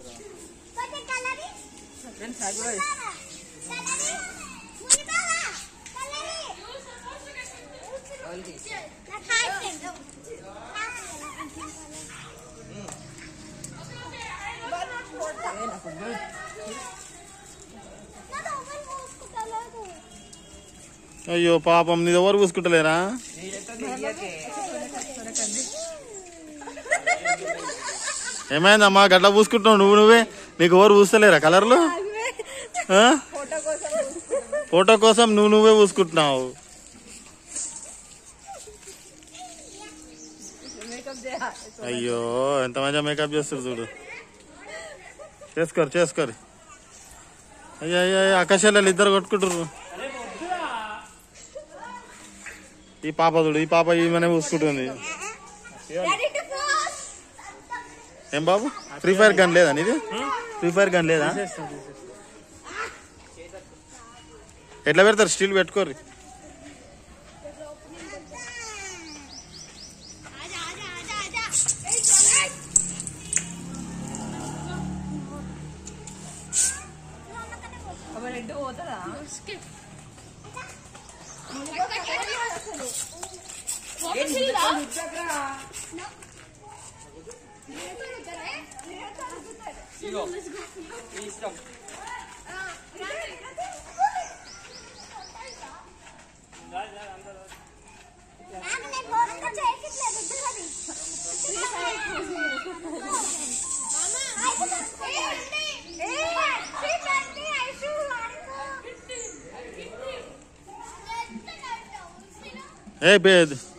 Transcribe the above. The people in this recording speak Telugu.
అయ్యో పాపం నీది ఎవరు పూసుకుంటలేరా ఏమైందమ్మా గట్ల పూసుకుంటున్నావు నువ్వు నువ్వే నీకు ఎవరు పూస్తలేరా కలర్లు ఆ? ఫోటో కోసం నువ్వు నువ్వే పూసుకుంటున్నావు అయ్యో ఎంత మంచిగా మేకప్ చేస్తారు చూడు చేసుకోరు చేసుకోరు అయ్యో అయ్యో అయ్యో అక్కశల్యాలు ఇద్దరు కొట్టుకుంటారు ఈ పాప చూడు ఈ పాప ఈమెనే పూసుకుంటుంది ఏం బాబు ఫ్రీ ఫైర్ గన్ లేదా నీది ఫ్రీ ఫైర్ గన్ లేదా ఎట్లా పెడతారు స్టీల్ పెట్టుకోరు రెడ్ పోతుందా ఏ పేద్